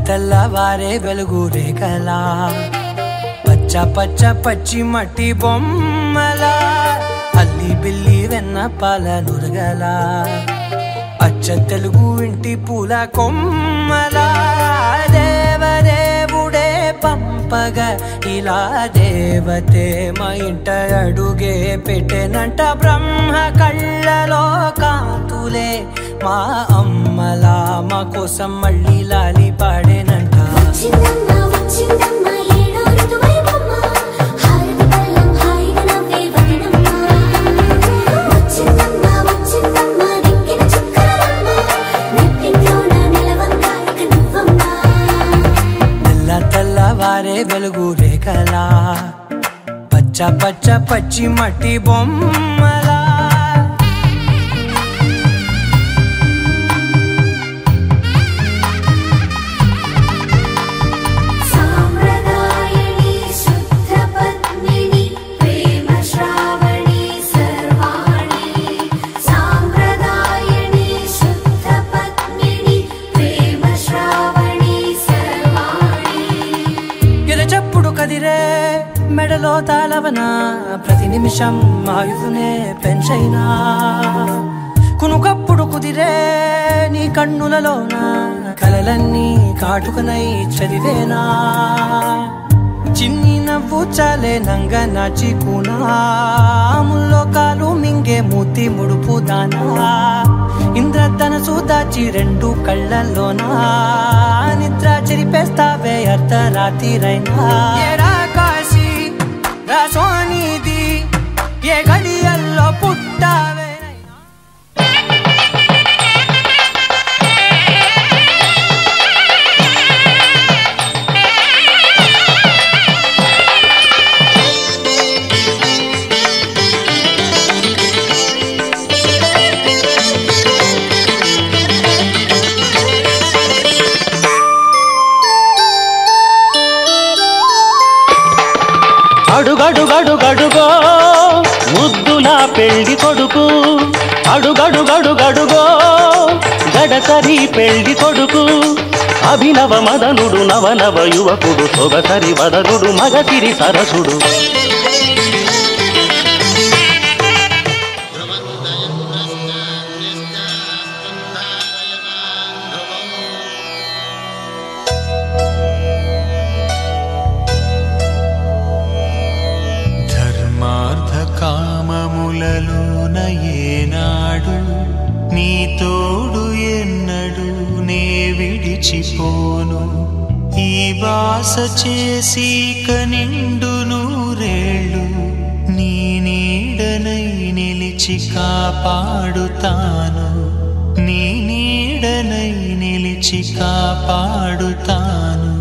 తెల్లవారే వెలుగు రేఖలా పచ్చ పచ్చ పచ్చి మట్టి బొమ్మలా అల్లి బిల్లి వెన్న పాల నురగలా అచ్చ తెలుగు ఇంటి పూల కొమ్మలా దేవదేవుడే పంపగా ఇలా దేవతే మా ఇంట అడుగే పెట్టెనంట బ్రహ్మ కళ్ళలో కాంతులే మా అమ్మలా మా కోసం మళ్ళీ లాలి పాడేనంట వచ్చిందమ్మ వచ్చిందమ్మ ఏడో ఋతువైవమ్మ హారతి పళ్ళం హాయిగా నవ్వే వదనమ్మ వచ్చిందమ్మ వచ్చిందమ్మ దిక్కిన చుక్కలమ్మ నెట్టింట్లోన నిలవంగా ఇక నువ్వమ్మ తెల్ల తెల్లవారే వెలుగు రేఖలా పచ్చ పచ్చ పచ్చి మట్టి బొమ్మలా సాంప్రదాయని శుద్ధ పద్మిని ప్రేమ శ్రావణి సర్వాణి సాంప్రదాయని శుద్ధ పద్మిని ప్రేమ శ్రావణి సర్వాణి ఎరచప్పుడు కదిరే మెడలో తాళవన ప్రతి నిమిషం ఆయుధునే పెంచైనా కునుకప్పుడు కుదిరే నీ కన్నులలోన కలలన్నీ కాటుకనై చదివేనా చిన్ని నవ్వు చాలే నంగ నాచి ముల్లో కాలు మింగే మూతి ముడుపు దానా ఇంద్రధనసు దాచి రెండు కళ్ళల్లోనా నిద్ర చెరిపేస్తావే అర్ధరాత్రిరైనా ఏరా కాశీ రా సోనిది ఏ గడియల్లో పుట్టావే అడుగడుగడుగడుగో ముద్దుల పెళ్లి కొడుకు అడుగడుగడుగడుగో గడసరి పెళ్లి కొడుకు అభినవ మదనుడు నవనవ యువకుడు సొగసరి వదనుడు మగసిరి సరసుడు ధర్మార్థ కామములలోన ఏనాడు నీ తోడు ఎన్నడు నే విడిచిపోను ఈ వాస చేసి కనిండు నూరేళ్ళు నీ నీడనై నిలిచి కాపాడుతాను నీ నీడనై నిలిచి కాపాడుతాను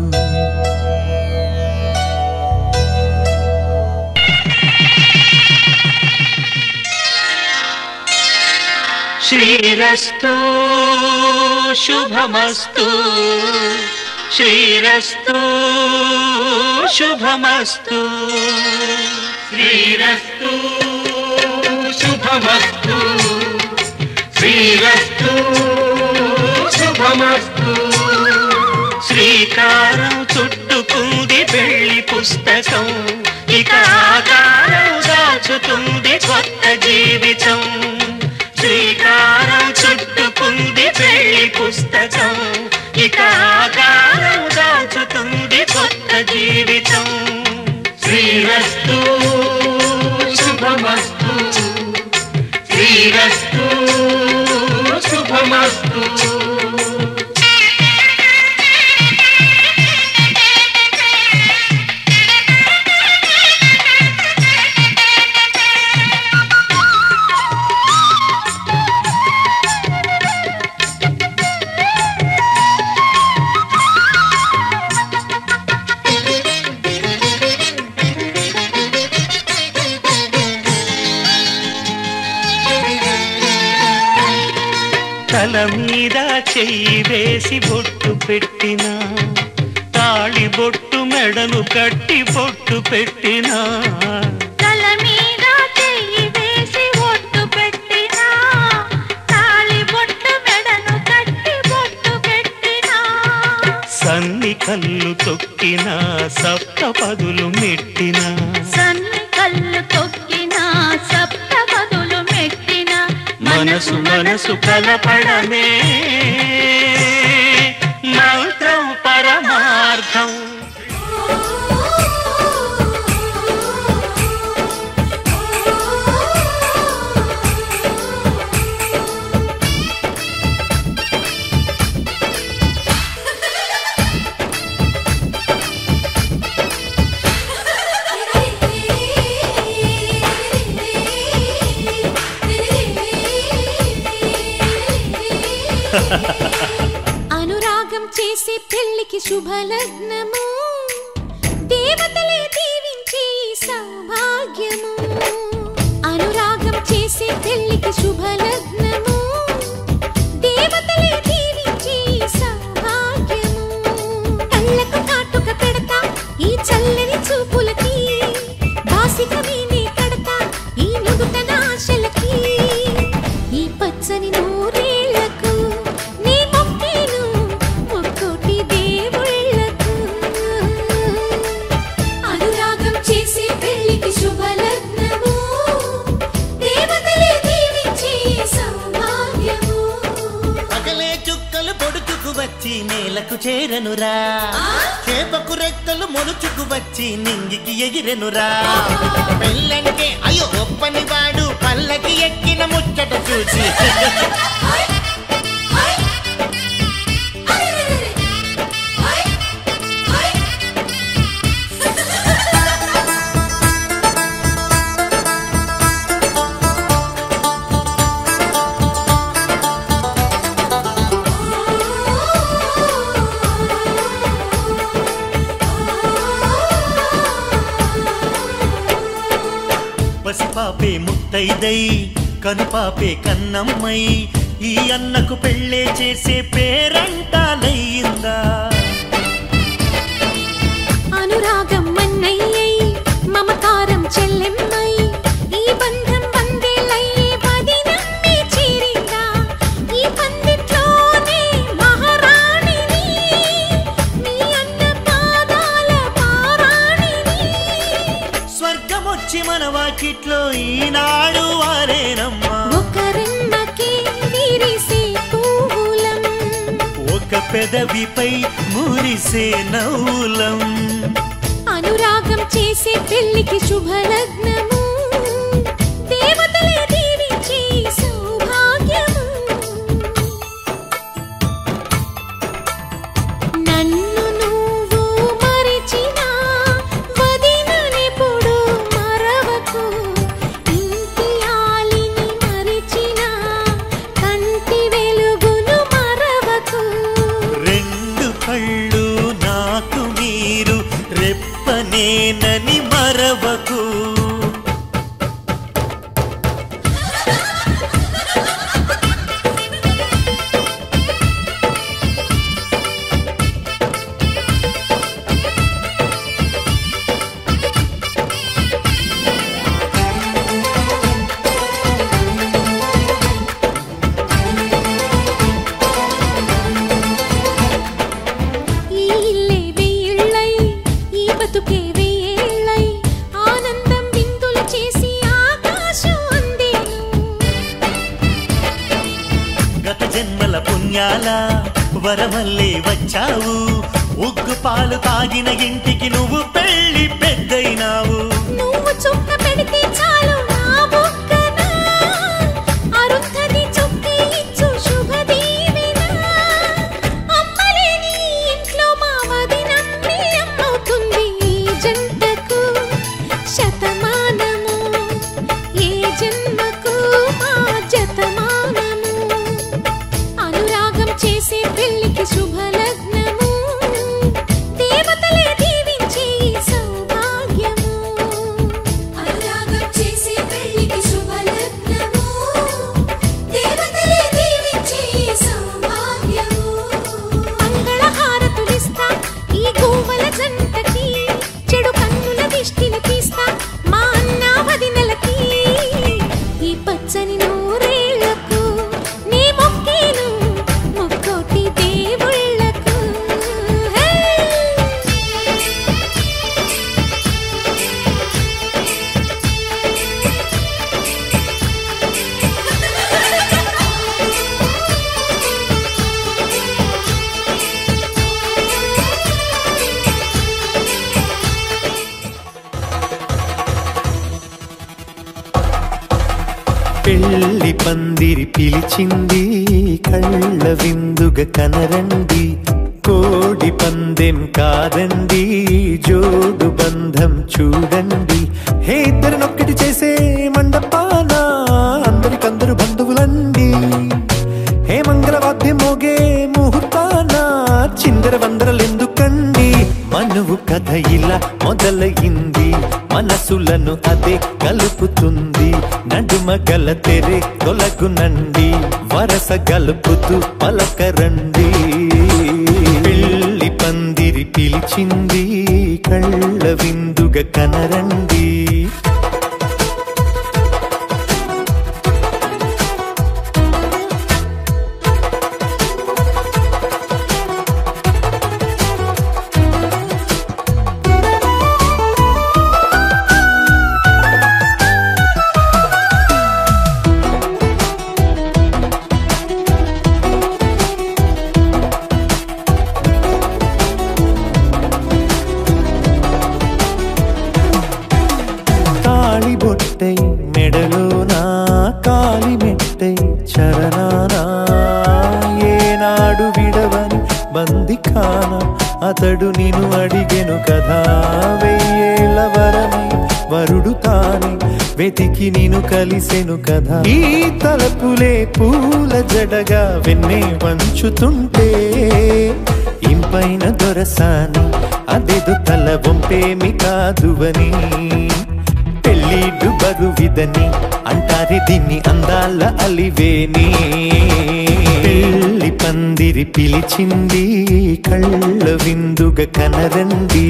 శ్రీరస్తు శుభమస్తు శ్రీరస్తు శుభమస్తు శ్రీరస్తు శుభమస్తు శ్రీరస్తు శుభమస్తు శ్రీకారం చుట్టుకుంది పెళ్లి పుస్తకం ఇక ఆకారం దాచుతుంది కొత్త జీవితం శ్రీకారం చుట్టుకుంది పెళ్లి పుస్తకం ఇక ఆకారం దాచుతుంది కొత్త జీవితం శ్రీరస్తు శుభమస్తు శ్రీరస్తు శుభమస్తు తల మీద చెయ్యి వేసి బొట్టు పెట్టిన తాళి బొట్టు మెడను కట్టి బొట్టు పెట్టినా తల మీద చెయ్యి వేసి ఒట్టు పెట్టినా తాళి బొట్టు మెడను కట్టి బొట్టు పెట్టినా సన్ని కళ్ళు తొక్కిన సప్త పదులు మెట్టిన సన్ని కళ్ళు తొక్కిన సప్త పదులు మెట్టిన మనసు మనసు కలపడమే మంత్రం పరమార్థం అనురాగం చేసే పెళ్లికి శుభలగ్నము దేవతలే దీవించే సౌభాగ్యము అనురాగం చేసే పెళ్లికి శుభలగ్నము దేవతలే దీవించే సౌభాగ్యము కళ్ళకు కాటుక పెడతా ఈ చల్లని చూపులకి బాసిక వీణే కడతా ఈ నుదుట నాశలకి ఈ పచ్చని నూరేళ్లకు నీ మొక్కేను ఒక్కోటి దేవుళ్ళకు అనురాగం చేసే పెళ్లికి శుభలగ్నము దేవతలే దీవించే సౌభాగ్యము పగలే చుక్కలు పొడుచుకు వచ్చి నేలకు చేరనురా చేపకు రెక్కలు మొలుచుకు వచ్చి నింగికి ఎగిరెనురా పెళ్ళంటే అయ్యో ఒప్పని వాడు పల్లకి ఎక్కిన ముచ్చట చూసి పసిపాపే ముత్తైదై కనుపాపే కన్నమ్మై ఈ అన్నకు పెళ్ళే చేసే పేరంటాలయ్యిందా అనురాగం మన్నయ్యై మమకారం చెల్లెమ్మై ఈ బంధం వందేలయ్యే పది నమ్మి చేరిందా ఈ పందిట్లోనే మహారాణిని మీ అన్న పాదాల పారాణిని స్వర్గమొచ్చి మన వాకిట్లో ఈనాడు వారేనమ్మా ఒకరెమ్మకి విరిసే పువ్వులం ఒక పెదవిపై మురిసే నవ్వులం అనురాగం చేసే పెళ్లికి శుభలగ్నము దేవతలే దీవించే సౌభాగ్యము నన్ను నువ్వు మరిచినా వదిననెప్పుడు మరవకు ఇంటి ఆలిని మరిచినా కంటి వెలుగును మరవకు రెండు కళ్ళు నాకు మీరు రెప్పనేనని మరవకు ఈ ఇల్లే వెయ్యిళ్ళై ఈ బతుకే వెయ్యేళ్ళై ఆనందం విందులు చేసి ఆకాశం అందేను గత జన్మల పుణ్యాల వరమల్లే వచ్చావు ఉగ్గు పాలు తాగిన ఇంటికి నువ్వు పెళ్లి పెద్దయినావు నువ్వు చుక్క పెడితే చాలు నా బొక్కన అరుంధతి చుక్కి ఇచ్చు శుభ దీవెన అమ్మలేని ఇంట్లో మా వదినమ్మి అమ్మవుతుంది ఈ జంటకు శతమానము ఏ జన్మకు మా జతమానము అనురాగం చేసే పెళ్లికి శుభలగ్నము దేవతలే దీవించే సౌభాగ్యము అనురాగం పందిరి పిలిచింది కళ్ళ విందుగ కనరండి కోడి పందెం కాదండి జోడు బంధం చూడండి హే ఇద్దరినొక్కటి చేసే మండపాన అందరికందరు బంధువులండి హే మంగళవాద్యం మోగే ముహూర్తాన చిందర వందరలెందుకండి మనువు కథ ఇలా మొదలయింది మనసులను అదే కలుపుతుంది నడుమ గల తెరే తొలగునండి వరస గలుపుతూ పలకరండి పెళ్లి పందిరి పిలిచింది కళ్ళ విందుగ కనరండి తాళి బొట్టై మెడలోనా కాలి మెట్టై చరణానా ఏనాడు విడవని బందిఖాన అతడు నిన్ను అడిగెను కదా వెయ్యేళ్ళ వరమై వరుడు తానే వెతికి నిన్ను కలిసెను కదా ఈ తలపులే పూల జడగా వెన్నే వంచుతుంటే ఇంపైన దొరసాని అదేదో తల వంపేమి కాదువని పెళ్ళిడు బరువిదని అంటారే దీన్ని అందాల అలివేని పెళ్లి పందిరి పిలిచింది కళ్ళ విందుగ కనరండి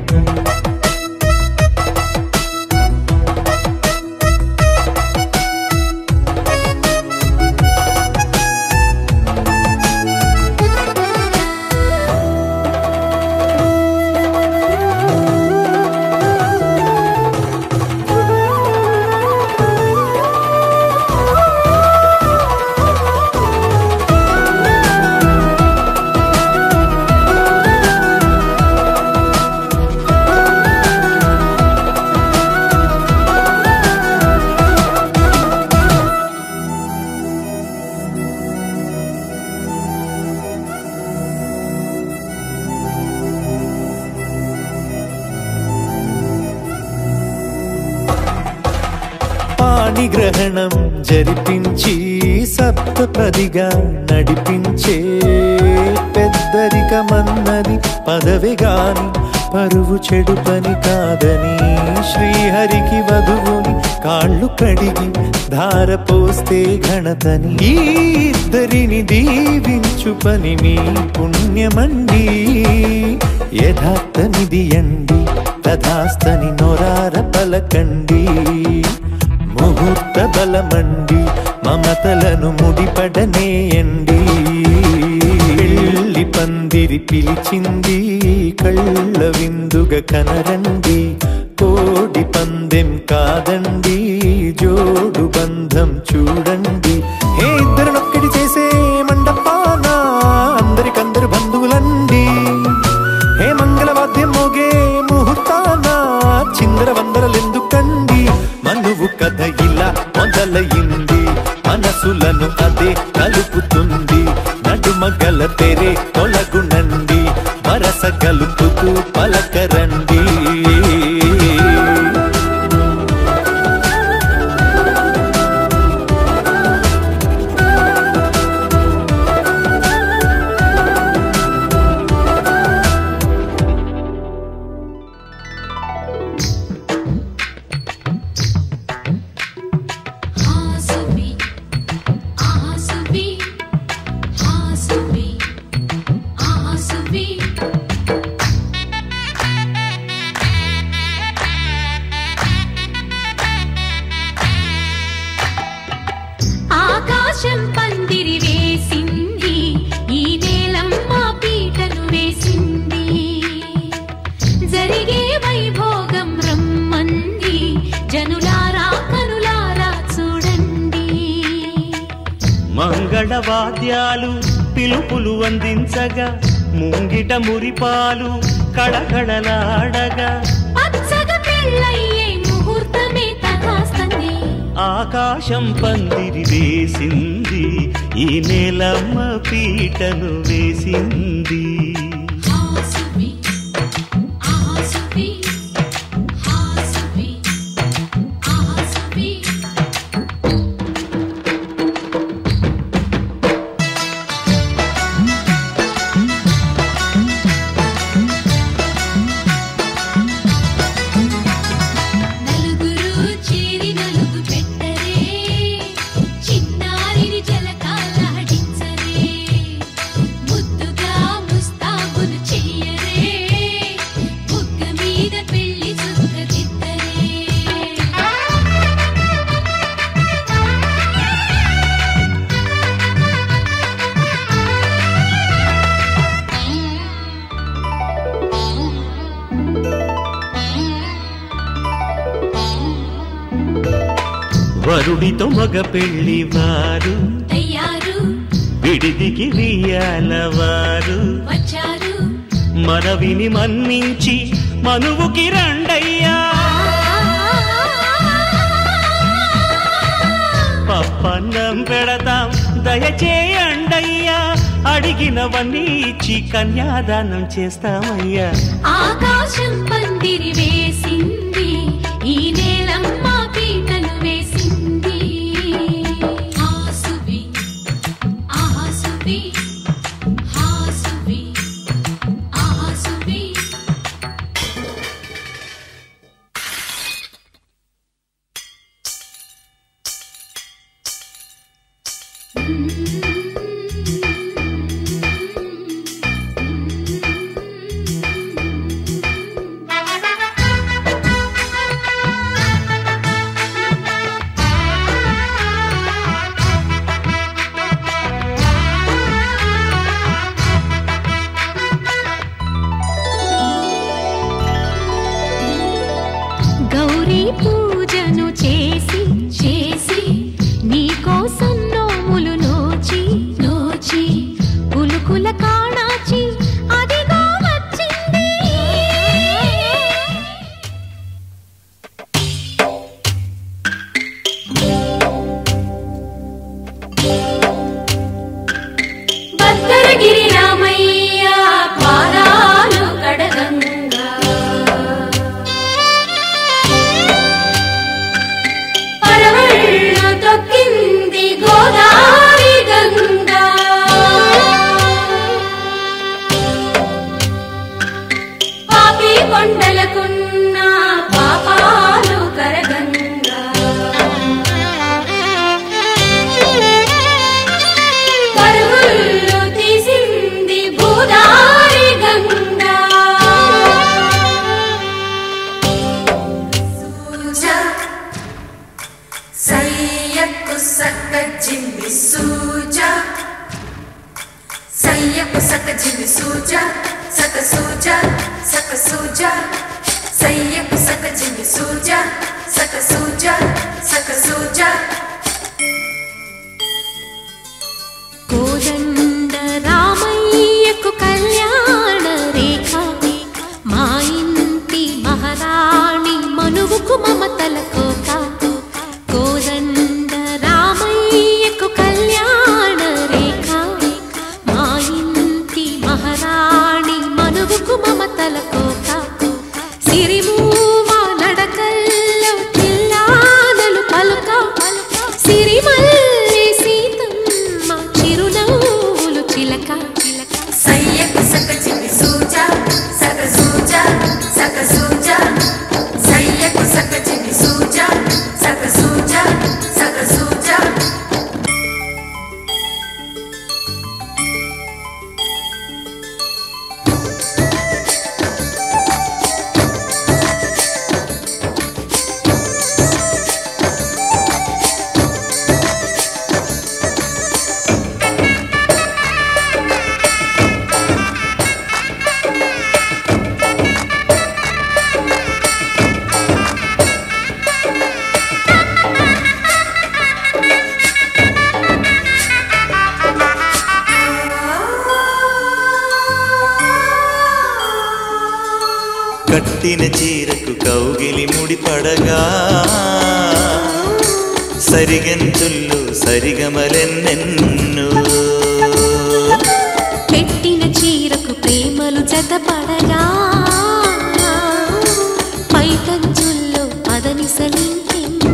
పాణిగ్రహణం జరిపించి సప్తపదిగా నడిపించే పెద్దరికమన్నది పదవి గాని పరువు చెడు పని కాదని శ్రీహరికి వధువుని కాళ్ళు కడిగి ధార పోస్తే ఘనతని ఈ ఇద్దరిని దీవించు పని మీ పుణ్యమండి యథార్థనిది అండి తథాస్తని నొరార పలకండి ముహూర్త బలమండి మమతలను ముడిపడనేయండి పెళ్లి పందిరి పిలిచింది కళ్ళ విందుగ కనరండి కోడి పందెం కాదండి జోడు బంధం చూడండి ఏ ఇద్దరినొక్కడి చేసే మండపాన అందరికందరు బంధువులండి హే మంగళవాద్యం మోగే ముహూర్తాన చిందర వందరలెందుకండి మనువు కథ ఇలా మొదలయింది మనసులను అదే కలుపుతుంది నడుమ గల తెరే తొలగునండి వరస కలుపుతూ పలకరండి హాసుబి ఆసుబి హాసుబి ఆసుబి ఆకాశం పందిరి వేసింది ఈ నేలమ్మ పీటలు వేసింది జరిగే వైభోగం రమ్మంది జనులారా కనులారా చూడండి మంగళవాద్యాలు పిలుపులు అందించగా ముంగిట మురిపాలు కళకళలాడగా పచ్చగా పెళ్ళయ్యే ముహూర్తమే తథాస్తంది ఆకాశం పందిరి వేసింది ఈ నేలమ్మ పీటను వేసింది హాసువి ఆసువి హాసువి ఆసువి నలుగురు చేరి నలుగు పెట్టరే చిన్నారిని జలకాలాడించరే ముద్దుగా ముస్తాబులు చెయ్యరే బుగ్గ మీద పెళ్లి చుక్క దిద్దరే వరుడితో మగ పెళ్లి వారు తయ్యారు విడిదికి వియ్యాల వారు వచ్చారు మనవిని మన్నించి మనువుకి రండయ్యా పప్పన్నం పెడతాం దయచేయండయ్యా అడిగినవన్నీ ఇచ్చి కన్యాదానం చేస్తామయ్యా ఆకాశం పందిరి వేసింది ఈ నేలమ్మ పీటలు వేసింది హాసువి ఆసువి హాసువి ఆసువి గౌరీ పూజను చేసి చేసి నీకోసం నోములు నోచి నోచి పులుకుల కాణాచి అదిగో వచ్చింది భద్రగిరి రామయ్య పాదాలు కడగంగా పరవళ్ళు తొక్కింది గోదావరి గంగా పాపి కొండలకున్న పాపాలు కరగంగా పరుగుళ్ళు తీసింది భూదారి గంగా సయ్యకు సక్క జిమ్మి సూజ సయ్యకు సక్క జిమ్మి సూజ సక సూజ సక సూజ సయ్యకు సక్క జిమ్మి సూజ సక సూజ సక సూజ కోదండ రామయ్యకు కళ్యాణ రేఖ మా ఇంటి మహారాణి మనువుకు మమతల కోక కోదండ రామయ్యకు కళ్యాణ రేఖ మా ఇంటి మహారాణి మనువుకు మమతల కోక సిరిమూవ నడకల్లో చిల్లానలు పలుక సిరిమల్లి సీతమ్మ చిరునవ్వులు చిలక చిలక సయ్యకు సక్క జిమ్మి సూజ సక సూజ సక సూజ సయ్యకు సక్క జిమ్మి సూజ సక సూజ సక సూజ కట్టిన చీరకు కౌగిలి ముడిపడగా సరిగెంతుల్లో సరిగమలెన్నెన్నో పెట్టిన చీరకు ప్రేమలు జతపడగా పైకంచుల్లో పదనిసలింకెన్నో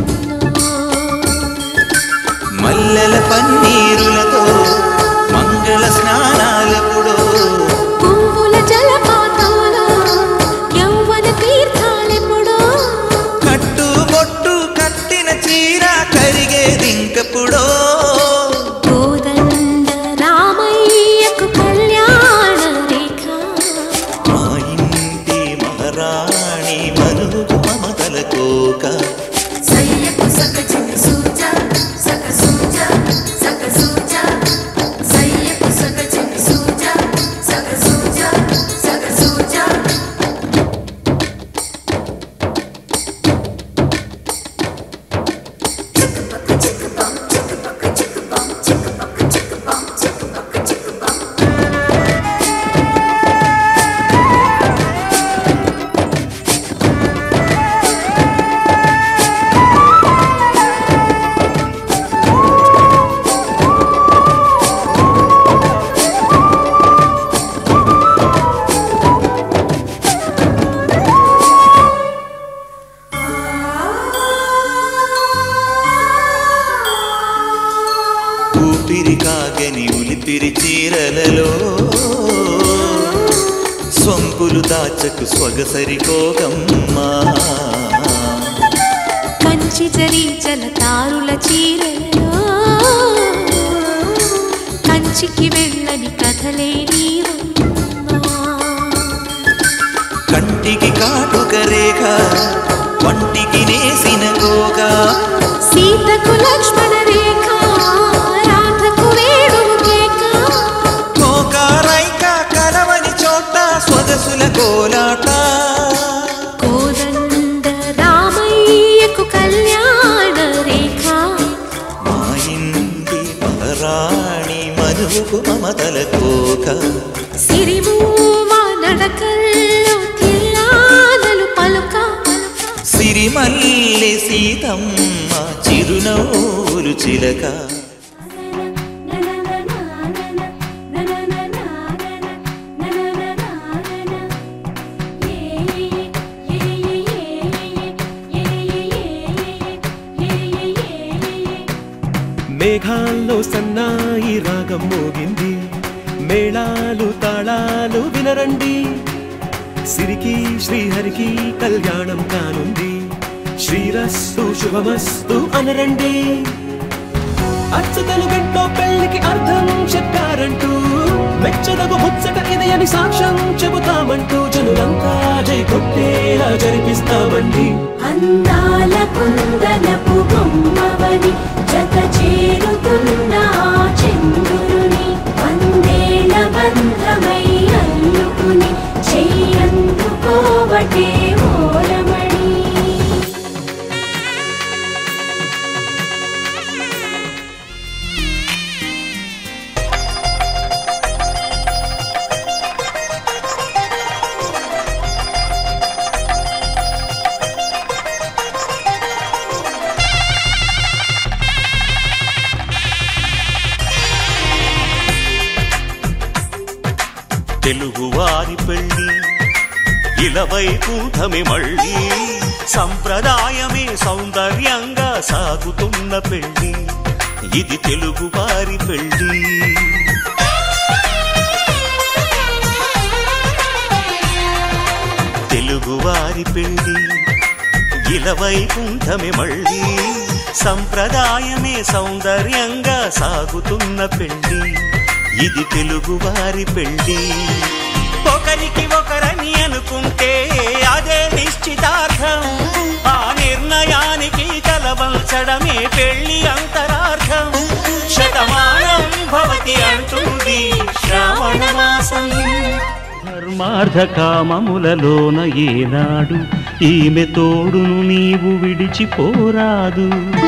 మల్లెల పన్నీరులతో మంగళ స్నానాలెప్పుడో పువ్వుల జలపాతంలో యౌవన తీర్థాలెప్పుడో కట్టు బొట్టు కట్టిన చీర కరిగేదింకప్పుడో కోదండ రామయ్యకు కళ్యాణ రేఖ మా ఇంటి మహారాణి మనుగు మమతల కోక సయ్యకు సక చిన్ని సూజ సక సూజ సక సూజ సయ్యకు సక చిన్ని సూజ సక సూజ సక సూజ చిక్కుపక్క చిక్కుపం చిక్కుపక్క చిక్కుపం చిక్కుపక్క చిక్కుపం చిక్కుపక్క చిక్కుపం ఊపిరి కాగని ఉలిపిరి చీరలలో సొంపులు దాచకు స్వగసరి కోగమ్మా కంచి జరి జలతారుల చీరలో కంచికి వెళ్ళని కథలే నీవమ్మా కంటికి కాటుక రేఖ వంటికి నేసిన గోగా సీతకు లక్ష్మణ రేఖ రాధకు వేణువు కేక కోకారైక కలవని చోట స్వదసుల కోలాట కోదండ రామయ్యకు కళ్యాణ రేఖ మా ఇంటి మహారాణి మనువుకు మమతల కోక సిరిమూవ నడకల్లో తిల్లానలు పలుక సిరిమల్లె సీతమ్మ చిరునవ్వులు చిలక మేఘాల్లో సన్నాయి రాగం మోగింది మేళాలు తాళాలు వినరండి సిరికి శ్రీహరికి కళ్యాణం కానుంది శ్రీరస్సు శుభమస్తు అనరండి అచ్చతలు గంటో పెళ్లికి అర్థం చెప్పారంటూ మెచ్చదగు ముచ్చట ఇది అని సాక్ష్యం చెబుతామంటూ జనులంతా జై కొట్టేలా జరిపిస్తామండి అందాల కుందనపు బొమ్మవని జత చేరుతున్న ఆ చంద్రుని వందేల బంధమై అల్లుకుని చెయ్యందుకోవటే ఓరమణి తెలుగువారి పెళ్ళి ఇలవై కూటమి మళ్ళీ సంప్రదాయమే సౌందర్యంగా సాగుతున్న పెళ్ళి ఇది తెలుగువారి పెళ్ళి తెలుగువారి పెళ్ళి ఇలవై కుంఠమి మళ్ళీ సంప్రదాయమే సౌందర్యంగా సాగుతున్న పెళ్ళి ఇది తెలుగువారి పెళ్ళి ఒకరికి ఒకరని అనుకుంటే అదే నిశ్చితార్థం ఆ నిర్ణయానికి తలవంచడమే పెళ్లి అంతరార్థం శతమానం భవతి అంటుంది శ్రావణ మాసం ధర్మార్థ కామములలోన ఏనాడు ఈమె తోడును నీవు విడిచిపోరాదు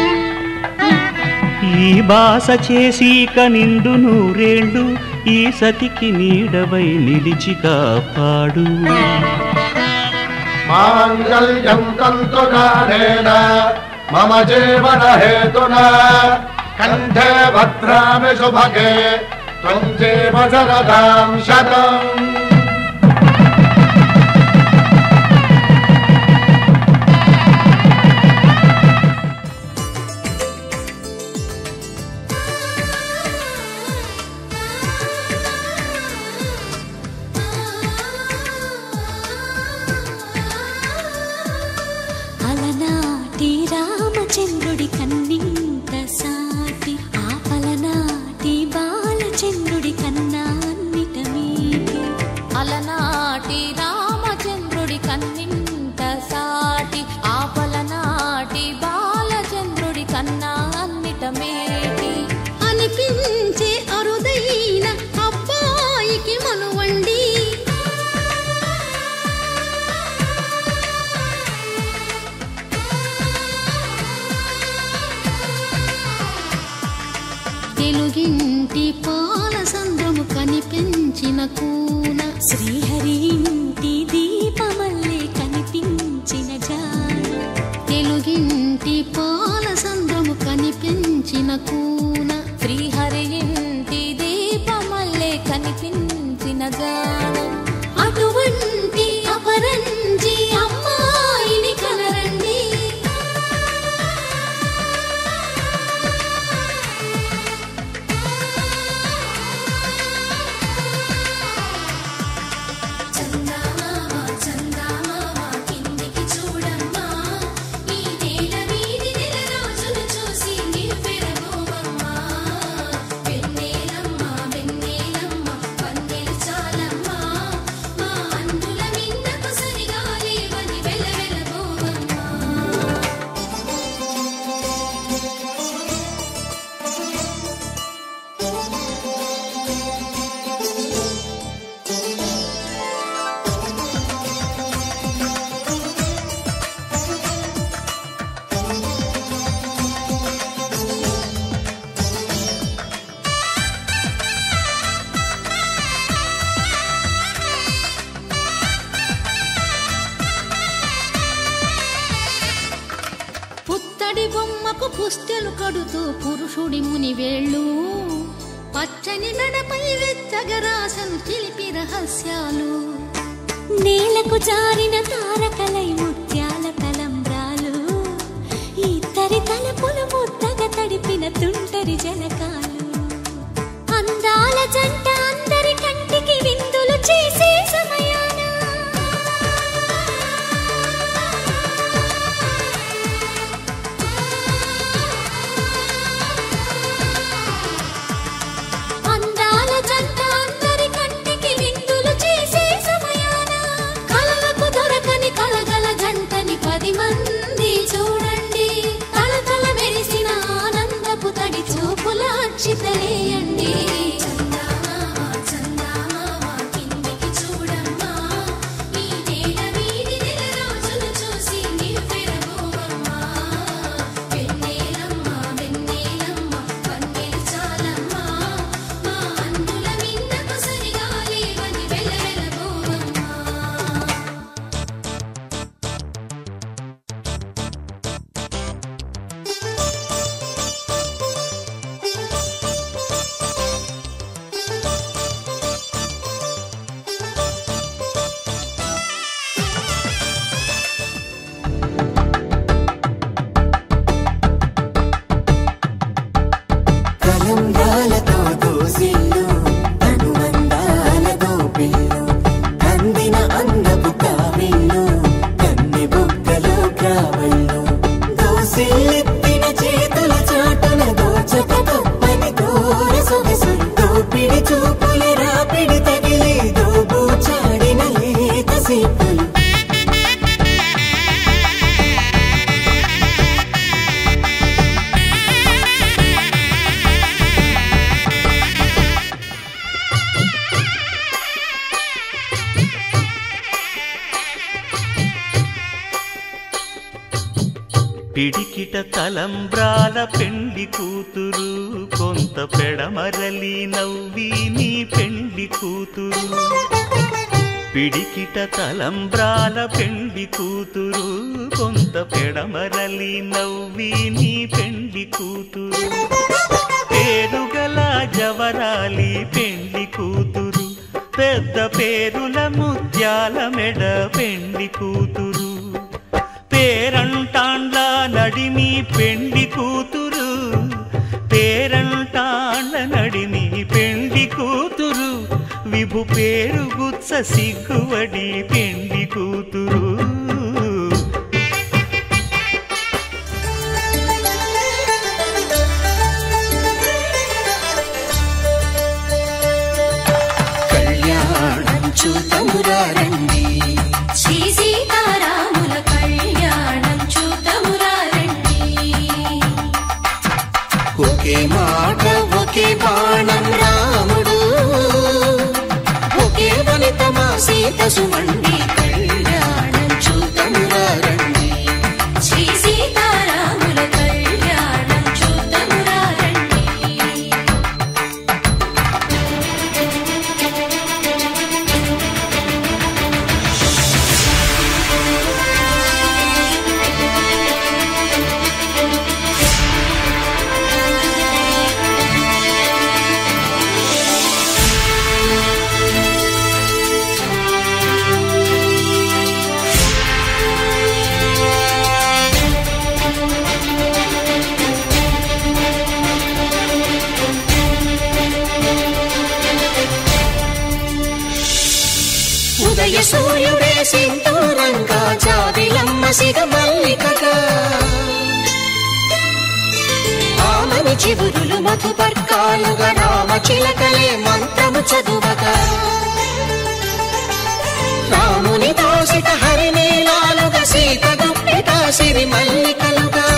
ఈ బాస చేసి నిండు నూరేళ్ళు ఈ సతికి నీడవై నిలిచి కాపాడు మాంగళ్యం తంతుకారేణ మమ జీవన హేతున కంఠే భద్రామి శుభగే త్వం జీవ శరదాం శతం అలనాటి రామచంద్రుడి కన్నింత సాటి ఆపలనాటి బాలచంద్రుడి కన్నా అన్నిట మీటి అలనాటి రామచంద్రుడి కన్నింత సాటి ఆపలనాటి బాలచంద్రుడి కన్నా అన్నిట మేటి అనిపించే అరుదైన అబ్బాయికి మనువండి తెలుగింటి పాల సంద్రము కనిపించిన కూన శ్రీహరి ఇంటి దీపమల్లే కనిపించిన జాన తెలుగింటి పాల సంద్రము కనిపించిన కూన శ్రీహరి ఇంటి దీపమల్లే కనిపించిన గానం అటువంటి అపరంజి అమ్మాయిని కనరండి చందమామ చందమామ కిందికి చూడమ్మా ఈ నేల వీధి నెల రోజులు చూసి నివ్వెరబోవమ్మా వెన్నెలమ్మ వెన్నెలమ్మ పందెలు చాలమ్మా మా అందుల మిన్నకు సరిగా లేవని వెలవెలబోవమ్మా పుత్తడి బొమ్మకు పుస్తెలు కడుతూ పురుషుడి ముని వేళ్ళు పచ్చని మెడపై వెచ్చగరాసను చిలిపి రహస్యాలు నేలకు జారిన తారకలై ముత్యాల తలంబ్రాలు ఇద్దరి తలపులు ముద్దగా తడిపిన తుంటరి జలకాలు అందాల జంట అందరి కంటికి విందులు చేసే సమయాన అందాల జంట అందరి కంటికి విందులు చేసే సమయాన కలలకు దొరకని కలగల జంటని పది మంది చూడండి తలతల మెరిసిన ఆనందపు తడి చూపుల అక్షితలేయండి చందమామ చందమామ కిందికి చూడమ్మా ఈ నేల వీధి నెల రోజులు చూసి నివ్వెరబోవమ్మా వెన్నెలమ్మ వెన్నెలమ్మ పందెలు చాలమ్మా మా అందుల మిన్నకు సరిగా లేవని వెలవెలబోవమ్మా కలంబ్రాలతో దోసిల్లు అనుబంధాలతో పిల్లు అందిన అందపు కావిళ్ళు కన్నె బుగ్గలో కావళ్ళు దోసిల్లెత్తిన చేతుల చాటున దోచక తప్పని దూర సొగసులు దోపిడి చూపుల రాపిడి తగిలి దోబూచాడిన లేత సీపులు పిడికిట తలంబ్రాల పెండి కూతురు కొంత పెడమరలి నవ్వి నీ పెండి కూతురు పిడికిట తలంబ్రాల పెండి కూతురు కొంత పెడమరలి నవ్వి నీ పెండి కూతురు పేరుగల జవరాలి పెండి కూతురు పెద్ద పేరుల ముత్యాల మెడ పెండి కూతురు పేరంటాండ్ల నడిమి పెండి కూతురు పేరంటాండ్ల నడిమి పెండి కూతురు విభు పేరు గుత్స సిగ్గువడి పెండి కూతురు కళ్యాణం చూతమురారండి శ్రీ సీతారాముల కళ్యాణం చూతమురారండి ఒకే మాట ఒకే బాణం రాముడు ఒకే వనిత మా సీత సుమండి కళ్యాణం చూతమురారండి శ్రీ సీతారాముల కళ్యాణం చూతమురారండి ఉదయ సూర్యుడే సింధూరంగా జాబిలమ్మ సిగ మల్లికగా ఆమని చివురులు మధుపర్కాలుగా రామ చిలకలే మంత్రము చదువగా రాముని దోసిట హరినీలాలుగా సీత గుప్పిట సిరి మల్లికలుగా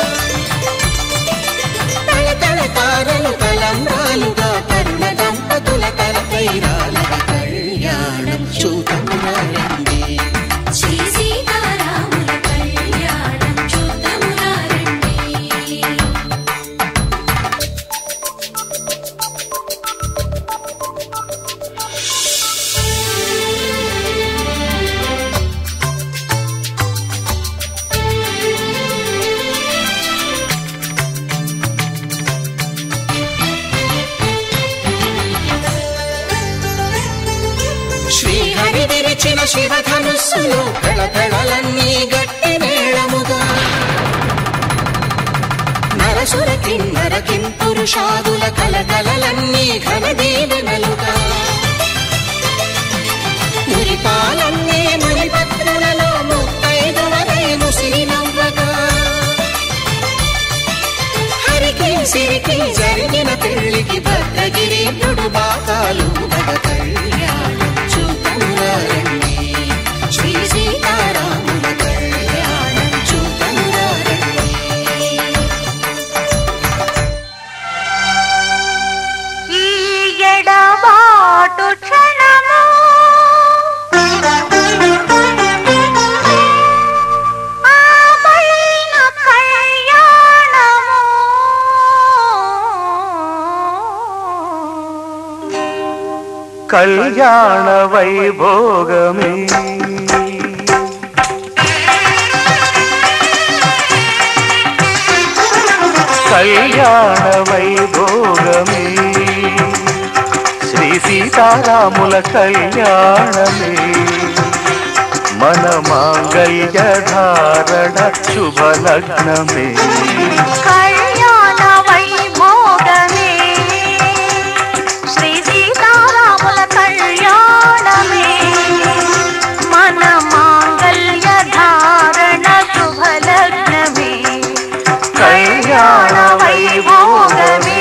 తల తల తారలు తలంబ్రాలుగా తరుణ దంపతుల తల తీరాలుగా కళ్యాణం చూతమురారండి శ్రీ సీతారాముల కళ్యాణం చూతమురారండి శ్రీహరి విరిచిన శివధనుస్సులు పెళపెళలన్నీ గట్టి మేళముగా నరసుర కిన్నర కిం పురుషాదుల కలకలలన్నీ ఘన దీవెనలుగా మురిపాలన్నీ మురిపత్రులలో ముత్తైదువరై ముసిరి నవ్వగా హరికి సిరికి జరిగిన పెళ్లికి భద్రగిరి నుడు బాకాలు మగ కళ్యాణం చూతమురారండి శ్రీ సీతారాముల కళ్యాణం చూతమురారండి ఈ ఎడబాటు క్షణము ఆపైన కళ్యాణము కళ్యాణ వైభోగమే కళ్యాణ వైభోగమే శ్రీ సీతారాముల కళ్యాణమే మన మాంగళ్య ధారణ శుభలగ్నమే కళ్యాణ వైభోగమే శ్రీ సీతారాముల కళ్యాణమే మన మాంగళ్య ధారణ శుభలగ్నమే కళ్యాణ వైభోగమే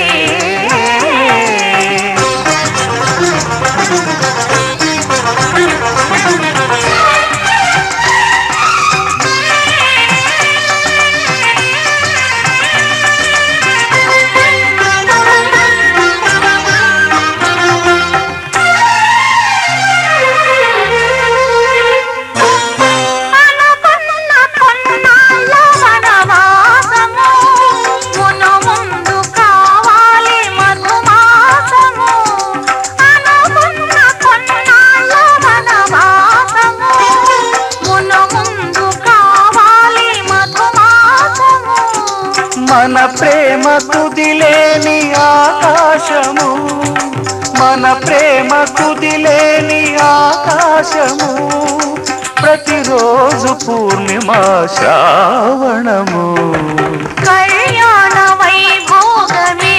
మన ప్రేమ తుదిలేని ఆకాశము మన ప్రేమ తుదిలేని ఆకాశము ప్రతిరోజు పూర్ణిమ శ్రావణము కళ్యాణ వైభోగమే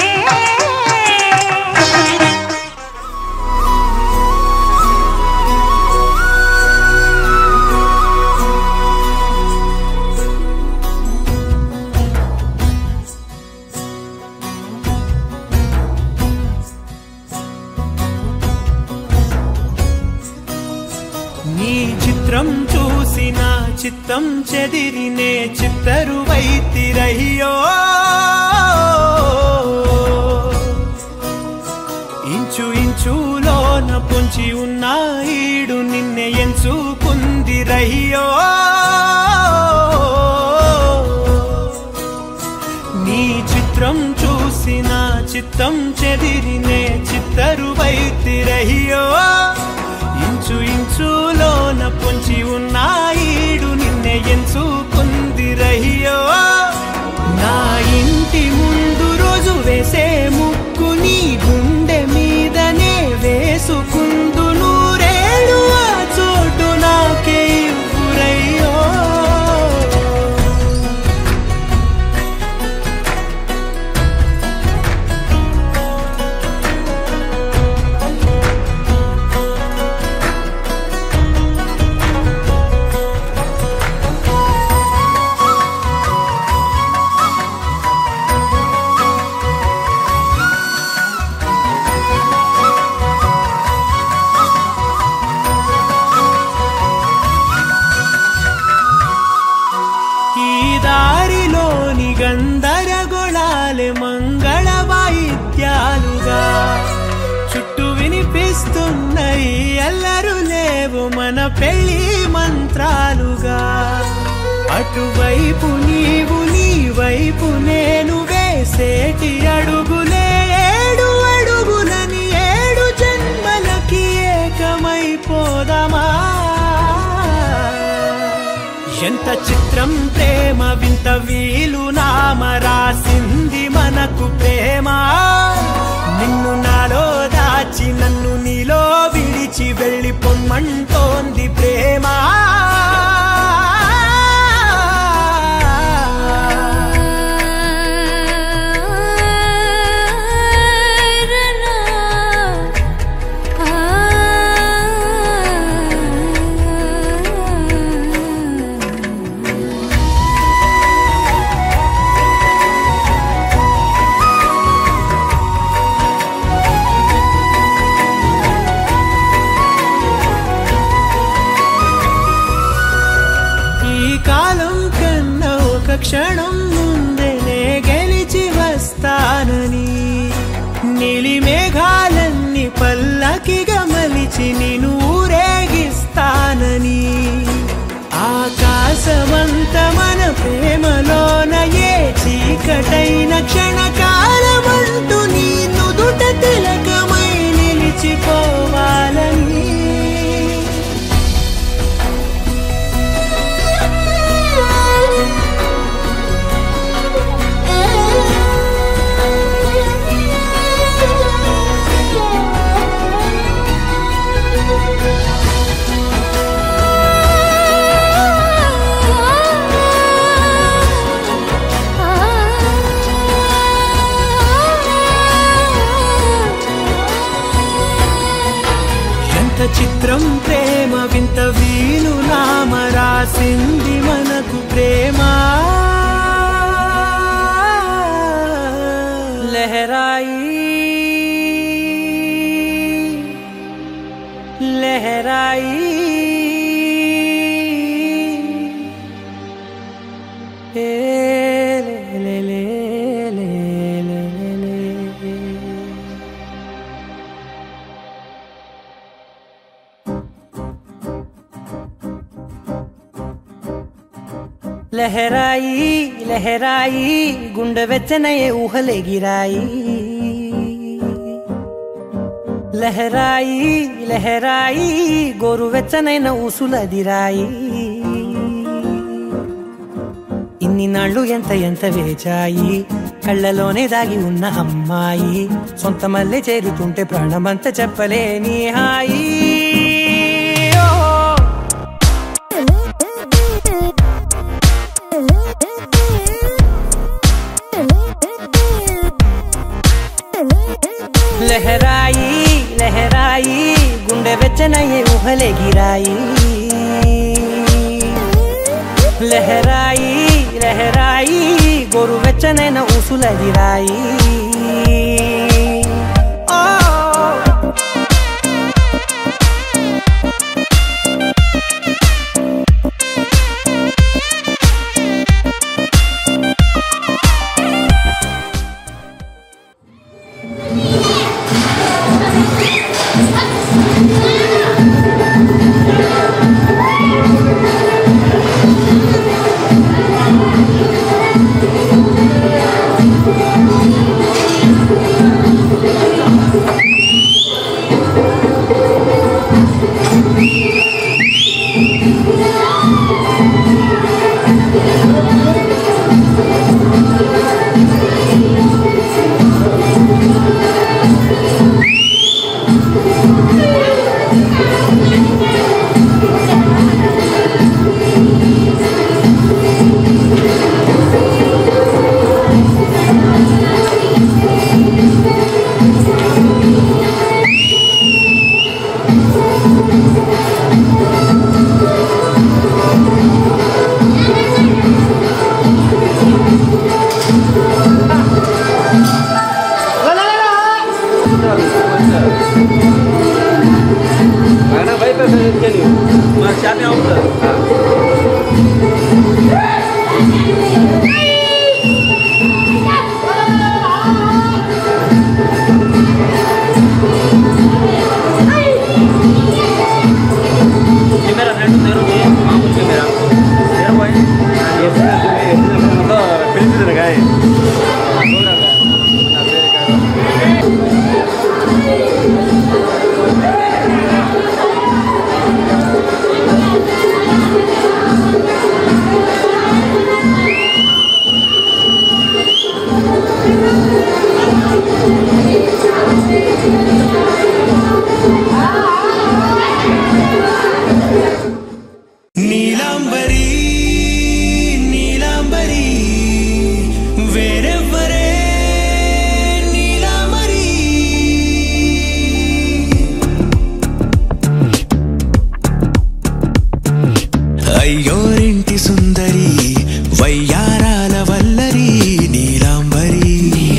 నీ చిత్రం చూసిన చిత్తం చెదిరినే చిత్తరు వైతిరయ్యో ఇంచు ఇంచులోన పొంచి ఉన్న ఈడు నిన్నే ఎంచుకుంది రయ్యో నీ చిత్రం చూసిన చిత్తం చెదిరినే చిత్తరు వైతిరయ్యో ఇంచు ఇంచులోన పొంచి ఉన్న ఈడు నిన్నే ఎంచుకుంది రయ్యో నా ఇంటి ముందు రోజు వేసే ముక్కు నీ గుండె మీదనే వేసుకుందు నూరేడు ఆ చోటు నాకే ఇవ్వురయ్యో ఈ దారిలోని గందరగోళాలే మంగళ వాయిద్యాలుగా చుట్టూ వినిపిస్తున్నాయి అల్లరు లేవు మన పెళ్లి మంత్రాలుగా అటువైపు నీవు నీ వైపు నేను వేసేటి అడుగులే ఏడు అడుగులని ఏడు జన్మలకి ఏకమైపోదమా ఎంత చిత్రం ప్రేమ వింత వీలు నామ రాసింది మనకు ప్రేమ నిన్ను నాలో దాచి నన్ను నీలో విడిచి వెళ్ళి పొమ్మంటోంది ప్రేమ ఈ కాలం కన్నా ఒక క్షణం ముందేనే గెలిచి వస్తానని నీలి మేఘాలన్నీ పల్లకిగా మలిచి నిన్ను ఊరేగిస్తానని ఆకాశమంత మన ప్రేమలోన ఏ చీకటైన క్షణకాలమంటూ నీ నుదుట తిలకమై నిలిచిపోవాలని ఎంత చిత్రం ప్రేమ వింత వీలు నామ రాసింది మనకు ప్రేమ లహరాయి లహరాయి ఏ లే లే లే లే లే లే లే. లహరాయి లహరాయి గుండె వెచ్చనయే ఊహలెగిరాయి లహరాయి లహరాయి గోరు వెచ్చనైన ఊసులదిరాయి ఇన్ని నాళ్ళు ఎంత ఎంత వేచాయి కళ్ళలోనే దాగి ఉన్న అమ్మాయి సొంత మల్లె చేరుతుంటే ప్రాణమంత చెప్పలేని హాయి ఓ లహరాయి లహరాయి గుండె వెచ్చనయ్యే ఊహలే గిరాయి లహరాయి లహరాయి గోరు వెచ్చనైన ఊసుల గిరాయి ఓ నీలాంబరి నీలాంబరి వేరెవ్వరే నీలాంబరి అయ్యోరింటి సుందరి వయ్యారాల వల్లరి నీలాంబరి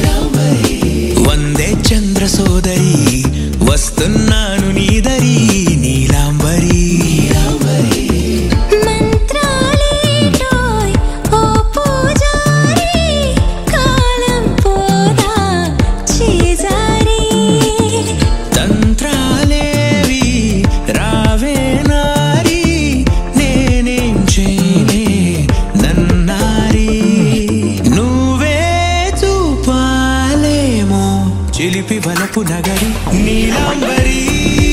వందే చంద్ర సోదరి వస్తున్నాను నీదరి నీలాంబరి మంత్రాలేటోయ్ ఓ పూజారి కాలం పోదా చేజారి తంత్రాలేవి రావే నారి నేనేం చేయనే నన్నారి నువ్వే చూపాలేమో చిలిపి వలపు నగరి నీలాంబరి